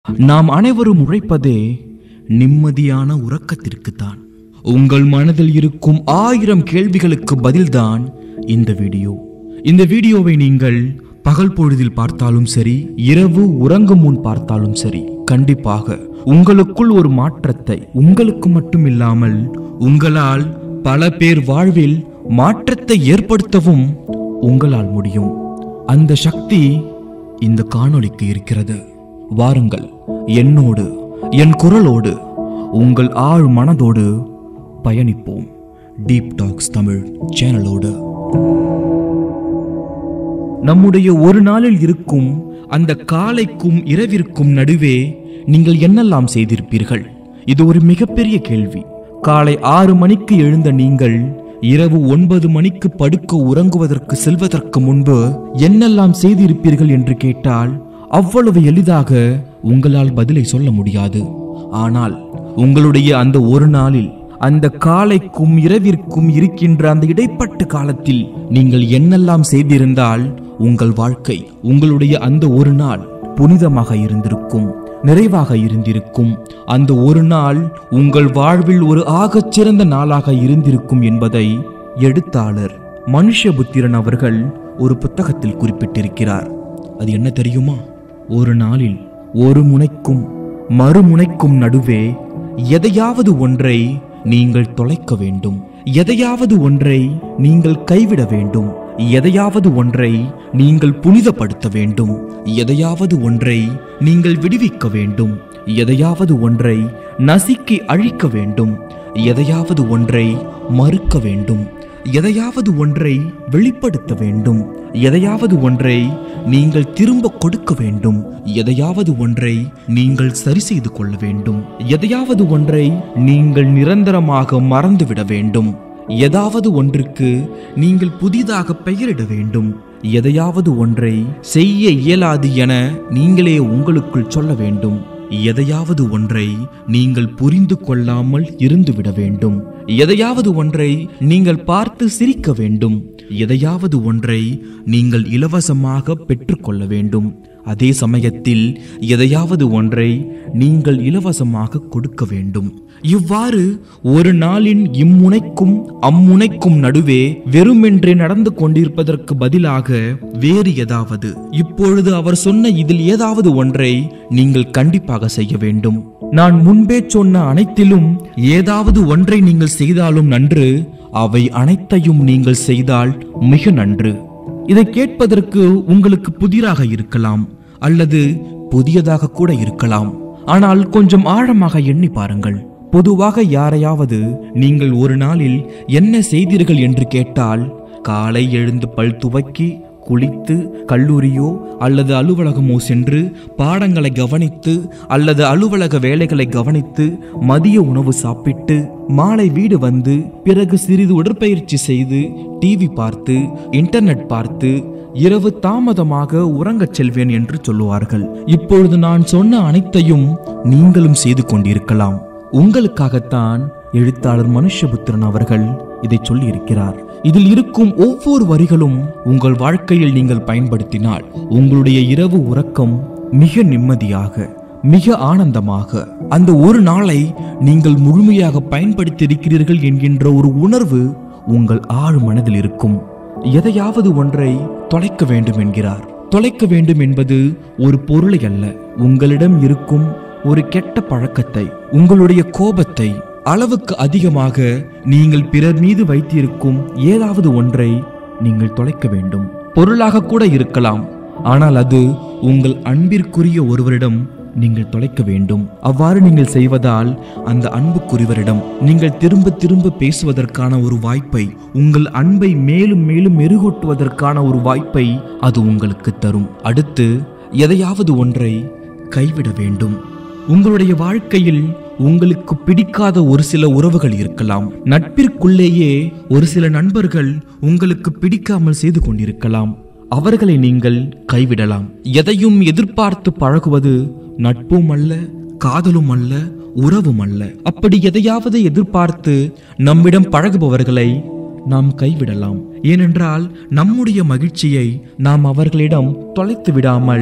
நாம் அனைவரும் உழைப்பதே நிம்மதியான உறக்கத்திற்குத்தான் உங்கள் மனதில் இருக்கும் ஆயிரம் கேள்விகளுக்கு பதில்தான் இந்த வீடியோ இந்த வீடியோவை நீங்கள் பகல் பொழுதில் பார்த்தாலும் சரி இரவு உறங்கும் முன் பார்த்தாலும் சரி கண்டிப்பாக உங்களுக்குள் ஒரு மாற்றத்தை உங்களுக்கு மட்டும் இல்லாமல் உங்களால் பல பேர் வாழ்வில் மாற்றத்தை ஏற்படுத்தவும் உங்களால் முடியும் அந்த சக்தி இந்த காணொளிக்கு இருக்கிறது வாருங்கள் என்னோடு என் குரலோடு உங்கள் ஆழ் மனதோடு பயணிப்போம் டீப் டாக்ஸ் தமிழ் சேனலோடு நம்முடைய ஒரு நாளில் இருக்கும் அந்த காலைக்கும் இரவிற்கும் நடுவே நீங்கள் என்னெல்லாம் செய்திருப்பீர்கள் இது ஒரு மிகப்பெரிய கேள்வி காலை ஆறு மணிக்கு எழுந்த நீங்கள் இரவு ஒன்பது மணிக்கு படுக்க உறங்குவதற்கு செல்வதற்கு முன்பு என்னெல்லாம் செய்திருப்பீர்கள் என்று கேட்டால் அவ்வளவு எளிதாக உங்களால் பதிலை சொல்ல முடியாது ஆனால் உங்களுடைய அந்த ஒரு நாளில் அந்த காலைக்கும் இரவிற்கும் இருக்கின்ற அந்த இடைப்பட்ட காலத்தில் நீங்கள் என்னெல்லாம் செய்திருந்தால் உங்கள் வாழ்க்கை உங்களுடைய அந்த ஒரு நாள் புனிதமாக இருந்திருக்கும் நிறைவாக இருந்திருக்கும் அந்த ஒரு நாள் உங்கள் வாழ்வில் ஒரு ஆகச் சிறந்த நாளாக இருந்திருக்கும் என்பதை எழுத்தாளர் மனுஷபுத்திரன் அவர்கள் ஒரு புத்தகத்தில் குறிப்பிட்டிருக்கிறார் அது என்ன தெரியுமா ஒரு நாளில் ஒரு முனைக்கும் மறுமுனைக்கும் நடுவே எதையாவது ஒன்றை நீங்கள் தொலைக்க வேண்டும் எதையாவது ஒன்றை நீங்கள் கைவிட வேண்டும் எதையாவது ஒன்றை நீங்கள் புனிதப்படுத்த வேண்டும் எதையாவது ஒன்றை நீங்கள் விடுவிக்க வேண்டும் எதையாவது ஒன்றை நசுக்கி அழிக்க வேண்டும் எதையாவது ஒன்றை மறுக்க வேண்டும் எதையாவது ஒன்றை வெளிப்படுத்த வேண்டும் எதையாவது ஒன்றை நீங்கள் திரும்ப கொடுக்க வேண்டும் எதையாவது ஒன்றை நீங்கள் சரி செய்து கொள்ள வேண்டும் எதையாவது ஒன்றை நீங்கள் நிரந்தரமாக மறந்துவிட வேண்டும் ஏதாவது ஒன்றுக்கு நீங்கள் புதிதாக பெயரிட வேண்டும் எதையாவது ஒன்றை செய்ய இயலாது என நீங்களே உங்களுக்குள் சொல்ல வேண்டும் எதையாவது ஒன்றை நீங்கள் புரிந்து கொள்ளாமல் இருந்துவிட வேண்டும் எதையாவது ஒன்றை நீங்கள் பார்த்து சிரிக்க வேண்டும் எதையாவது ஒன்றை நீங்கள் இலவசமாக பெற்றுக்கொள்ள வேண்டும் அதே சமயத்தில் எதையாவது ஒன்றை நீங்கள் இலவசமாக கொடுக்க வேண்டும் இவ்வாறு ஒரு நாளின் இம்முனைக்கும் அம்முனைக்கும் நடுவே வெறுமென்றே நடந்து கொண்டிருப்பதற்கு பதிலாக வேறு ஏதாவது இப்பொழுது அவர் சொன்ன இதில் ஏதாவது ஒன்றை நீங்கள் கண்டிப்பாக செய்ய வேண்டும் நான் முன்பே சொன்ன அனைத்திலும் ஏதாவது ஒன்றை நீங்கள் செய்தாலும் நன்று அவை அனைத்தையும் நீங்கள் செய்தால் மிக நன்று இதை கேட்பதற்கு உங்களுக்கு புதிராக இருக்கலாம் அல்லது புதியதாக கூட இருக்கலாம் ஆனால் கொஞ்சம் ஆழமாக எண்ணி பாருங்கள் பொதுவாக யாரையாவது நீங்கள் ஒரு நாளில் என்ன செய்தீர்கள் என்று கேட்டால் காலை எழுந்து பல் துவக்கி குளித்து கல்லூரியோ அல்லது அலுவலகமோ சென்று பாடங்களை கவனித்து அல்லது அலுவலக வேலைகளை கவனித்து மதிய உணவு சாப்பிட்டு மாலை வீடு வந்து பிறகு சிறிது உடற்பயிற்சி செய்து டிவி பார்த்து இன்டர்நெட் பார்த்து இரவு தாமதமாக உறங்கச் செல்வேன் என்று சொல்லுவார்கள் இப்பொழுது நான் சொன்ன அனைத்தையும் நீங்களும் செய்து கொண்டிருக்கலாம் உங்களுக்காகத்தான் எழுத்தாளர் மனுஷபுத்திரன் அவர்கள் இதை சொல்லி இருக்கிறார் இதில் இருக்கும் ஒவ்வொரு வரிகளும் உங்கள் வாழ்க்கையில் நீங்கள் பயன்படுத்தினால் உங்களுடைய இரவு உறக்கம் மிக நிம்மதியாக மிக ஆனந்தமாக அந்த ஒரு நாளை நீங்கள் முழுமையாக பயன்படுத்தி இருக்கிறீர்கள் என்கின்ற ஒரு உணர்வு உங்கள் ஆழ் மனதில் இருக்கும் எதையாவது ஒன்றை தொலைக்க வேண்டும் என்கிறார் தொலைக்க வேண்டும் என்பது ஒரு பொருளை அல்ல உங்களிடம் இருக்கும் ஒரு கெட்ட பழக்கத்தை உங்களுடைய கோபத்தை அளவுக்கு அதிகமாக நீங்கள் பிறர் மீது வைத்திருக்கும் ஏதாவது ஒன்றை நீங்கள் தொலைக்க வேண்டும் பொருளாக கூட இருக்கலாம் ஆனால் அது உங்கள் அன்பிற்குரிய ஒருவரிடம் நீங்கள் தொலைக்க வேண்டும் அவ்வாறு நீங்கள் செய்வதால் அந்த அன்புக்குரியவரிடம் நீங்கள் திரும்ப திரும்ப பேசுவதற்கான ஒரு வாய்ப்பை உங்கள் அன்பை மேலும் மேலும் மெருகூட்டுவதற்கான ஒரு வாய்ப்பை அது உங்களுக்கு தரும் அடுத்து எதையாவது ஒன்றை கைவிட வேண்டும் உங்களுடைய வாழ்க்கையில் உங்களுக்கு பிடிக்காத ஒரு சில உறவுகள் இருக்கலாம் நட்பிற்குள்ளேயே ஒரு சில நண்பர்கள் உங்களுக்கு பிடிக்காமல் செய்து கொண்டிருக்கலாம் அவர்களை நீங்கள் கைவிடலாம் எதையும் எதிர்பார்த்து பழகுவது நட்பும் அல்ல காதலும் அல்ல உறவும் அல்ல அப்படி எதையாவது எதிர்பார்த்து நம்மிடம் பழகுபவர்களை நாம் கைவிடலாம் ஏனென்றால் நம்முடைய மகிழ்ச்சியை நாம் அவர்களிடம் தொலைத்து விடாமல்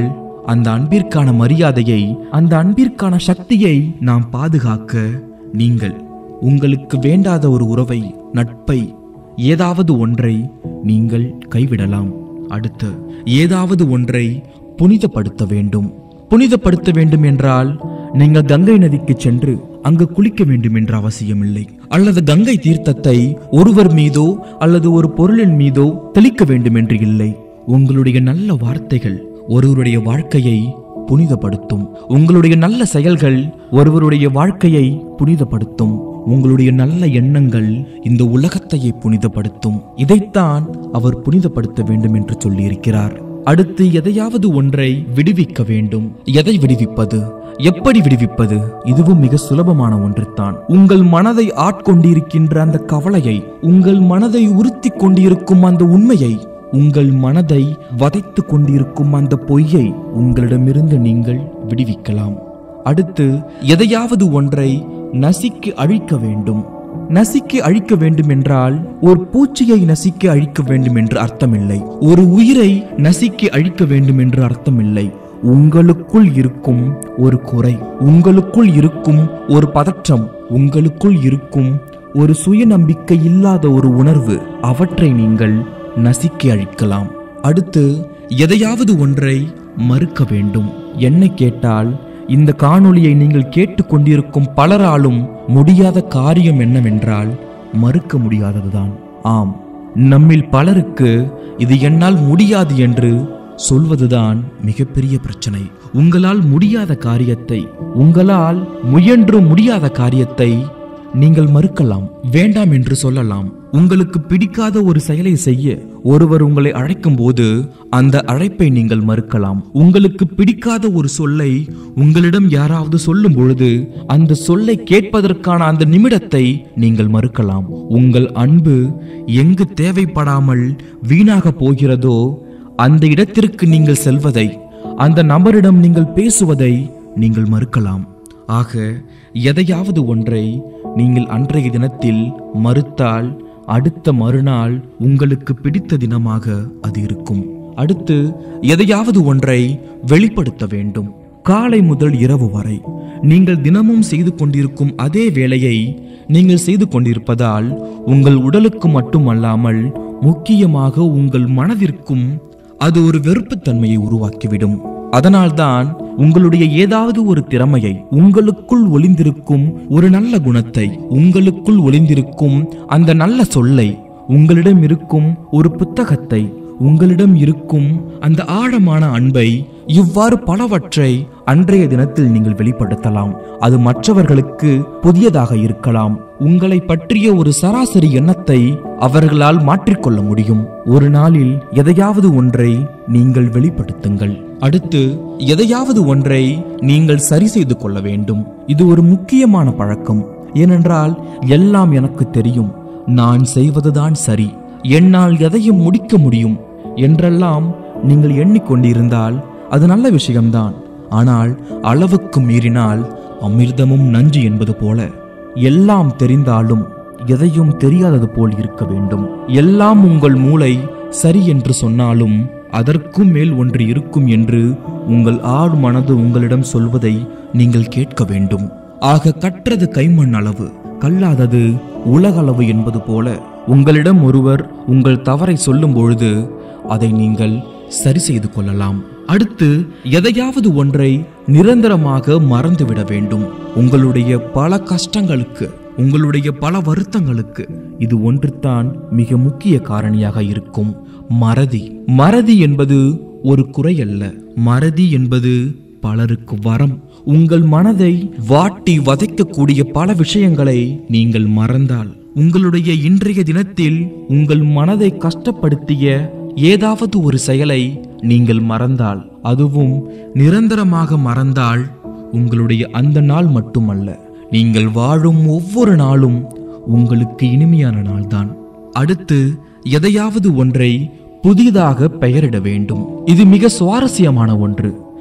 அந்த அன்பிற்கான மரியாதையை அந்த அன்பிற்கான சக்தியை நாம் பாதுகாக்க நீங்கள் உங்களுக்கு வேண்டாத ஒரு உறவை நட்பை ஏதாவது ஒன்றை நீங்கள் கைவிடலாம் அடுத்து ஏதாவது ஒன்றை புனிதப்படுத்த வேண்டும் புனிதப்படுத்த வேண்டும் என்றால் நீங்கள் கங்கை நதிக்கு சென்று அங்கு குளிக்க வேண்டும் என்ற அவசியமில்லை அல்லது கங்கை தீர்த்தத்தை ஒருவர் மீதோ அல்லது ஒரு பொருளின் மீதோ தெளிக்க வேண்டும் என்று இல்லை உங்களுடைய நல்ல வார்த்தைகள் ஒருவருடைய வாழ்க்கையை புனிதப்படுத்தும் உங்களுடைய நல்ல செயல்கள் ஒருவருடைய வாழ்க்கையை புனிதப்படுத்தும் உங்களுடைய நல்ல எண்ணங்கள் இந்த உலகத்தையே புனிதப்படுத்தும் இதைத்தான் அவர் புனிதப்படுத்த வேண்டும் என்று சொல்லியிருக்கிறார் அடுத்து எதையாவது ஒன்றை விடுவிக்க வேண்டும் எதை விடுவிப்பது எப்படி விடுவிப்பது இதுவும் மிக சுலபமான ஒன்றுதான் உங்கள் மனதை ஆட்கொண்டிருக்கின்ற அந்த கவலையை உங்கள் மனதை உறுத்தி கொண்டிருக்கும் அந்த உண்மையை உங்கள் மனதை வதைத்து கொண்டிருக்கும் அந்த பொய்யை உங்களிடமிருந்து நீங்கள் விடுவிக்கலாம் அடுத்து எதையாவது ஒன்றை நசிக்கு அழிக்க வேண்டும் நசிக்கு அழிக்க வேண்டும் என்றால் ஒரு பூச்சியை நசிக்க அழிக்க வேண்டும் என்று அர்த்தமில்லை ஒரு உயிரை நசிக்க அழிக்க வேண்டும் என்று அர்த்தமில்லை உங்களுக்குள் இருக்கும் ஒரு குறை உங்களுக்குள் இருக்கும் ஒரு பதற்றம் உங்களுக்குள் இருக்கும் ஒரு சுயநம்பிக்கை இல்லாத ஒரு உணர்வு அவற்றை நீங்கள் நசுக்கி அழிக்கலாம் அடுத்து எதையாவது ஒன்றை மறுக்க வேண்டும் என்னை கேட்டால் இந்த காணொளியை நீங்கள் கேட்டுக்கொண்டிருக்கும் பலராலும் முடியாத காரியம் என்னவென்றால் மறுக்க முடியாததுதான் ஆம் நம்மில் பலருக்கு இது என்னால் முடியாது என்று சொல்வதுதான் மிகப்பெரிய பிரச்சனை உங்களால் முடியாத காரியத்தை உங்களால் முயன்று முடியாத காரியத்தை நீங்கள் மறுக்கலாம் வேண்டாம் என்று சொல்லலாம் உங்களுக்கு பிடிக்காத ஒரு செயலை செய்ய ஒருவர் உங்களை அழைக்கும் போது அந்த அழைப்பை நீங்கள் மறுக்கலாம் உங்களுக்கு பிடிக்காத ஒரு சொல்லை உங்களிடம் யாராவது சொல்லும் பொழுது அந்த சொல்லை கேட்பதற்கான அந்த நிமிடத்தை நீங்கள் மறுக்கலாம் உங்கள் அன்பு எங்கு தேவைப்படாமல் வீணாக போகிறதோ அந்த இடத்திற்கு நீங்கள் செல்வதை அந்த நபரிடம் நீங்கள் பேசுவதை நீங்கள் மறுக்கலாம் ஆக எதையாவது ஒன்றை நீங்கள் அன்றைய தினத்தில் மறுத்தால் அடுத்த மறுநாள் உங்களுக்கு பிடித்த தினமாக அது இருக்கும் அடுத்து எதையாவது ஒன்றை வெளிப்படுத்த வேண்டும் காலை முதல் இரவு வரை நீங்கள் தினமும் செய்து கொண்டிருக்கும் அதே வேலையை நீங்கள் செய்து கொண்டிருப்பதால் உங்கள் உடலுக்கு மட்டுமல்லாமல் முக்கியமாக உங்கள் மனதிற்கும் அது ஒரு வெறுப்புத்தன்மையை உருவாக்கிவிடும் அதனால்தான் உங்களுடைய ஏதாவது ஒரு திறமையை உங்களுக்குள் ஒளிந்திருக்கும் ஒரு நல்ல குணத்தை உங்களுக்குள் ஒளிந்திருக்கும் அந்த நல்ல சொல்லை உங்களிடம் இருக்கும் ஒரு புத்தகத்தை உங்களிடம் இருக்கும் அந்த ஆழமான அன்பை இவ்வாறு பலவற்றை அன்றைய தினத்தில் நீங்கள் வெளிப்படுத்தலாம் அது மற்றவர்களுக்கு புதியதாக இருக்கலாம் உங்களை பற்றிய ஒரு சராசரி எண்ணத்தை அவர்களால் மாற்றிக்கொள்ள முடியும் ஒரு நாளில் எதையாவது ஒன்றை நீங்கள் வெளிப்படுத்துங்கள் அடுத்து எதையாவது ஒன்றை நீங்கள் சரி செய்து கொள்ள வேண்டும் இது ஒரு முக்கியமான பழக்கம் ஏனென்றால் எல்லாம் எனக்கு தெரியும் நான் செய்வதுதான் சரி என்னால் எதையும் முடிக்க முடியும் என்றெல்லாம் நீங்கள் எண்ணிக்கொண்டிருந்தால் அது நல்ல விஷயம்தான் ஆனால் அளவுக்கு மீறினால் அமிர்தமும் நஞ்சு என்பது போல எல்லாம் தெரிந்தாலும் எதையும் தெரியாதது போல் இருக்க வேண்டும் எல்லாம் உங்கள் மூளை சரி என்று சொன்னாலும் அதற்கும் மேல் ஒன்று இருக்கும் என்று உங்கள் ஆழ் மனது உங்களிடம் சொல்வதை நீங்கள் கேட்க வேண்டும் ஆக கற்றது கைமண் அளவு கல்லாதது உலகளவு என்பது போல உங்களிடம் ஒருவர் உங்கள் தவறை சொல்லும் பொழுது அதை நீங்கள் சரி செய்து கொள்ளலாம் அடுத்து எதையாவது ஒன்றை நிரந்தரமாக மறந்துவிட வேண்டும் உங்களுடைய பல கஷ்டங்களுக்கு உங்களுடைய பல வருத்தங்களுக்கு இது ஒன்றுதான் மிக முக்கிய காரணியாக இருக்கும் மறதி மறதி என்பது ஒரு குறை அல்ல மறதி என்பது பலருக்கு வரம் உங்கள் மனதை வாட்டி வதைக்கக்கூடிய பல விஷயங்களை நீங்கள் மறந்தால் உங்களுடைய இன்றைய தினத்தில் உங்கள் மனதை கஷ்டப்படுத்திய ஏதாவது ஒரு செயலை நீங்கள் மறந்தால் அதுவும் நிரந்தரமாக மறந்தால் உங்களுடைய அந்த நாள் மட்டுமல்ல நீங்கள் வாழும் ஒவ்வொரு நாளும் உங்களுக்கு இனிமையான நாள்தான் அடுத்து எதையாவது ஒன்றை புதிதாக பெயரிட வேண்டும் இது மிக சுவாரஸ்யமான ஒன்று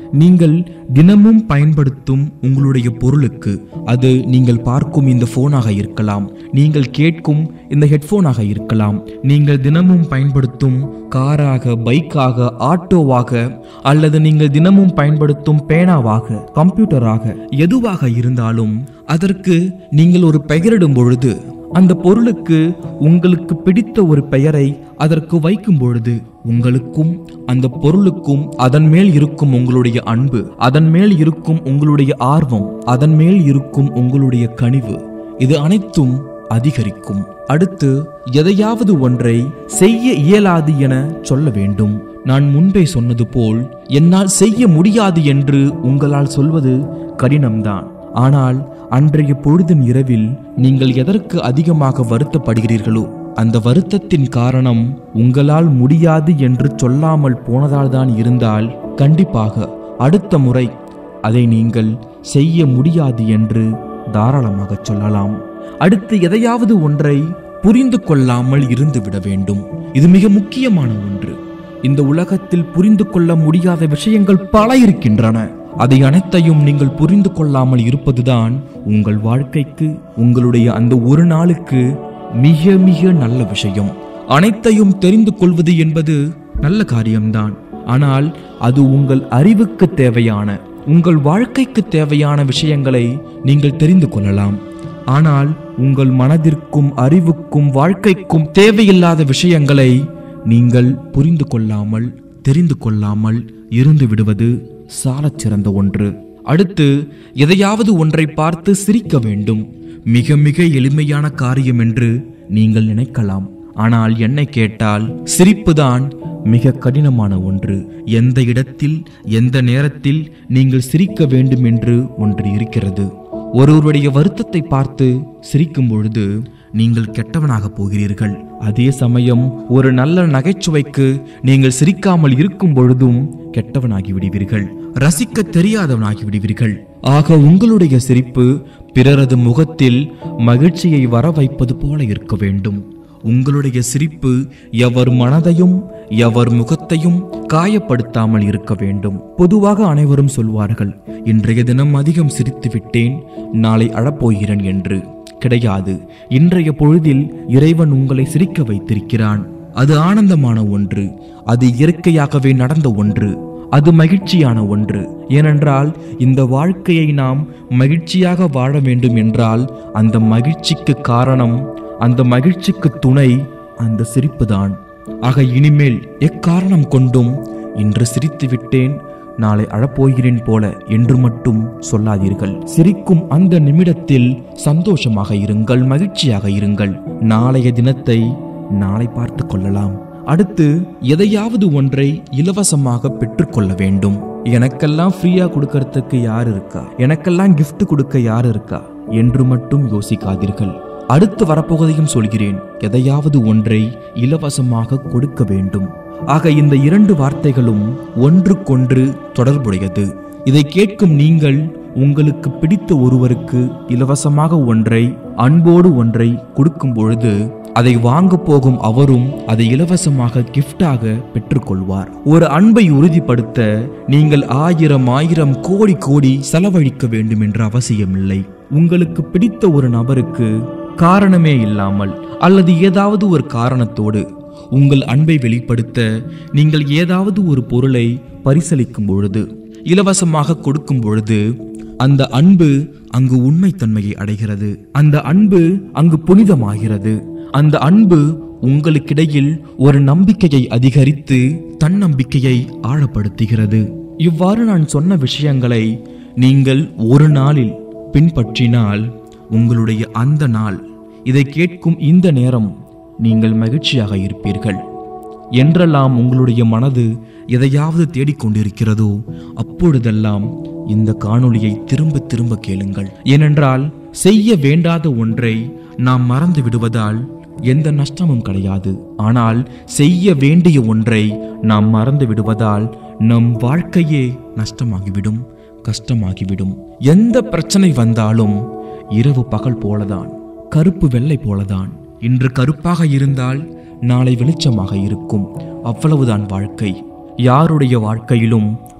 நீங்கள் தினமும் பயன்படுத்தும் உங்களுடைய பொருளுக்கு அது நீங்கள் பார்க்கும் இந்த போனாக இருக்கலாம் நீங்கள் கேட்கும் இந்த ஹெட்போனாக இருக்கலாம் நீங்கள் தினமும் பயன்படுத்தும் காராக பைக்காக ஆட்டோவாக அல்லது நீங்கள் தினமும் பயன்படுத்தும் பேனாவாக கம்ப்யூட்டராக எதுவாக இருந்தாலும் அதற்கு நீங்கள் ஒரு பெயரிடும் பொழுது அந்த பொருளுக்கு உங்களுக்கு பிடித்த ஒரு பெயரை அதற்கு வைக்கும் பொழுது உங்களுக்கும் அந்த பொருளுக்கும் அதன் மேல் இருக்கும் உங்களுடைய அன்பு அதன் மேல் இருக்கும் உங்களுடைய ஆர்வம் அதன் மேல் இருக்கும் உங்களுடைய கனிவு இது அனைத்தும் அதிகரிக்கும் அடுத்து எதையாவது ஒன்றை செய்ய இயலாது என சொல்ல வேண்டும் நான் முன்பே சொன்னது போல் என்னால் செய்ய முடியாது என்று உங்களால் சொல்வது கடினம்தான் ஆனால் அன்றைய பொழுதின் இரவில் நீங்கள் எதற்கு அதிகமாக வருத்தப்படுகிறீர்களோ அந்த வருத்தத்தின் காரணம் உங்களால் முடியாது என்று சொல்லாமல் போனதால்தான் இருந்தால் கண்டிப்பாக அடுத்த முறை அதை நீங்கள் செய்ய முடியாது என்று தாராளமாக சொல்லலாம் அடுத்து எதையாவது ஒன்றை புரிந்து கொள்ளாமல் இருந்து விட வேண்டும் இது மிக முக்கியமான ஒன்று இந்த உலகத்தில் புரிந்து கொள்ள முடியாத விஷயங்கள் பல இருக்கின்றன அதை அனைத்தையும் நீங்கள் புரிந்து கொள்ளாமல் இருப்பதுதான் உங்கள் வாழ்க்கைக்கு உங்களுடைய அந்த ஒரு நாளுக்கு மிக மிக நல்ல விஷயம் அனைத்தையும் தெரிந்து கொள்வது என்பது நல்ல காரியம்தான் ஆனால் அது உங்கள் அறிவுக்கு தேவையான உங்கள் வாழ்க்கைக்கு தேவையான விஷயங்களை நீங்கள் தெரிந்து கொள்ளலாம் ஆனால் உங்கள் மனதிற்கும் அறிவுக்கும் வாழ்க்கைக்கும் தேவையில்லாத விஷயங்களை நீங்கள் புரிந்து கொள்ளாமல் தெரிந்து கொள்ளாமல் இருந்து விடுவது சாலச் சிறந்த ஒன்று அடுத்து எதையாவது ஒன்றை பார்த்து சிரிக்க வேண்டும் மிக மிக எளிமையான காரியம் என்று நீங்கள் நினைக்கலாம் ஆனால் என்னை கேட்டால் சிரிப்புதான் மிக கடினமான ஒன்று எந்த இடத்தில் எந்த நேரத்தில் நீங்கள் சிரிக்க வேண்டும் என்று ஒன்று இருக்கிறது ஒருவருடைய வருத்தத்தை பார்த்து சிரிக்கும் பொழுது நீங்கள் கெட்டவனாக போகிறீர்கள் அதே சமயம் ஒரு நல்ல நகைச்சுவைக்கு நீங்கள் சிரிக்காமல் இருக்கும் பொழுதும் கெட்டவனாகி விடுவீர்கள் ரசிக்க தெரியாதவனாகி விடுவீர்கள் ஆக உங்களுடைய சிரிப்பு பிறரது முகத்தில் மகிழ்ச்சியை வர வைப்பது போல இருக்க வேண்டும் உங்களுடைய சிரிப்பு எவர் மனதையும் எவர் முகத்தையும் காயப்படுத்தாமல் இருக்க வேண்டும் பொதுவாக அனைவரும் சொல்வார்கள் இன்றைய தினம் அதிகம் சிரித்து விட்டேன் நாளை அழப்போகிறேன் என்று கிடையாது இன்றைய பொழுதில் இறைவன் உங்களை சிரிக்க வைத்திருக்கிறான் அது ஆனந்தமான ஒன்று அது இயற்கையாகவே நடந்த ஒன்று அது மகிழ்ச்சியான ஒன்று ஏனென்றால் இந்த வாழ்க்கையை நாம் மகிழ்ச்சியாக வாழ வேண்டும் என்றால் அந்த மகிழ்ச்சிக்கு காரணம் அந்த மகிழ்ச்சிக்கு துணை அந்த சிரிப்புதான் ஆக இனிமேல் எக்காரணம் கொண்டும் இன்று சிரித்து விட்டேன் நாளை அழப்போகிறேன் போல என்று மட்டும் சொல்லாதீர்கள் சிரிக்கும் அந்த நிமிடத்தில் சந்தோஷமாக இருங்கள் மகிழ்ச்சியாக இருங்கள் நாளைய தினத்தை நாளை பார்த்து கொள்ளலாம் அடுத்து எதையாவது ஒன்றை இலவசமாக பெற்றுக்கொள்ள வேண்டும் எனக்கெல்லாம் ஃப்ரீயா கொடுக்கறதுக்கு யார் இருக்கா எனக்கெல்லாம் gift கொடுக்க யார் இருக்கா என்று மட்டும் யோசிக்காதீர்கள் அடுத்து வரப்போவதையும் சொல்கிறேன் எதையாவது ஒன்றை இலவசமாக கொடுக்க வேண்டும் ஆக இந்த இரண்டு வார்த்தைகளும் ஒன்றுக்கொன்று தொடர்புடையது இதை கேட்கும் நீங்கள் உங்களுக்கு பிடித்த ஒருவருக்கு இலவசமாக ஒன்றை அன்போடு ஒன்றை கொடுக்கும் பொழுது அதை வாங்க போகும் அவரும் அதை இலவசமாக கிஃப்டாக பெற்றுக்கொள்வார் ஒரு அன்பை உறுதிப்படுத்த நீங்கள் ஆயிரம் ஆயிரம் கோடி கோடி செலவழிக்க வேண்டும் என்ற அவசியமில்லை உங்களுக்கு பிடித்த ஒரு நபருக்கு காரணமே இல்லாமல் அல்லது ஏதாவது ஒரு காரணத்தோடு உங்கள் அன்பை வெளிப்படுத்த நீங்கள் ஏதாவது ஒரு பொருளை பரிசளிக்கும் பொழுது இலவசமாக கொடுக்கும் பொழுது அந்த அன்பு அங்கு உண்மைத்தன்மையை அடைகிறது அந்த அன்பு அங்கு புனிதமாகிறது அந்த அன்பு உங்களுக்கிடையில் ஒரு நம்பிக்கையை அதிகரித்து தன்னம்பிக்கையை ஆழப்படுத்துகிறது இவ்வாறு நான் சொன்ன விஷயங்களை நீங்கள் ஒரு நாளில் பின்பற்றினால் உங்களுடைய அந்த நாள் இதை கேட்கும் இந்த நேரம் நீங்கள் மகிழ்ச்சியாக இருப்பீர்கள் என்றெல்லாம் உங்களுடைய மனது எதையாவது தேடிக்கொண்டிருக்கிறதோ அப்பொழுதெல்லாம் இந்த காணொளியை திரும்ப திரும்ப கேளுங்கள் ஏனென்றால் செய்ய வேண்டாத ஒன்றை நாம் மறந்து விடுவதால் எந்த நஷ்டமும் கிடையாது ஆனால் செய்ய வேண்டிய ஒன்றை நாம் மறந்து விடுவதால் நம் வாழ்க்கையே நஷ்டமாகிவிடும் கஷ்டமாகிவிடும் எந்த பிரச்சனை வந்தாலும் இரவு பகல் போலதான் கருப்பு வெள்ளை போலதான் இன்று கருப்பாக இருந்தால் நாளை வெளிச்சமாக இருக்கும் அவ்வளவுதான் வாழ்க்கை யாருடைய வாழ்க்கையிலும்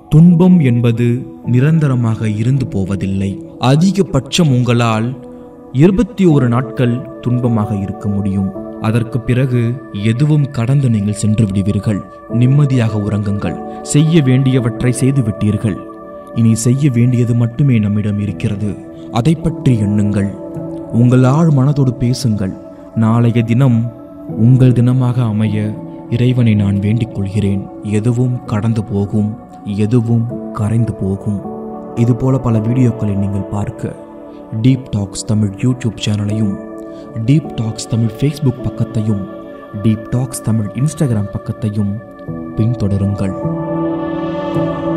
துன்பம் என்பது நிரந்தரமாக இருந்து போவதில்லை அதிகபட்சம் உங்களால் இருபத்தி ஒரு நாட்கள் துன்பமாக இருக்க முடியும் அதற்கு பிறகு எதுவும் கடந்து நீங்கள் சென்று விடுவீர்கள் நிம்மதியாக உறங்குங்கள் செய்ய வேண்டியவற்றை செய்து விட்டீர்கள் இனி செய்ய வேண்டியது மட்டுமே நம்மிடம் இருக்கிறது அதை பற்றி எண்ணுங்கள் உங்கள் ஆழ் மனதோடு பேசுங்கள் நாளைய தினம் உங்கள் தினமாக அமைய இறைவனை நான் வேண்டிக் கொள்கிறேன் எதுவும் கடந்து போகும் எதுவும் கரைந்து போகும் இதுபோல பல வீடியோக்களை நீங்கள் பார்க்க டீப் டாக்ஸ் தமிழ் யூடியூப் சேனலையும் டீப் டாக்ஸ் தமிழ் ஃபேஸ்புக் பக்கத்தையும் டீப் டாக்ஸ் தமிழ் இன்ஸ்டாகிராம் பக்கத்தையும் பின்தொடருங்கள்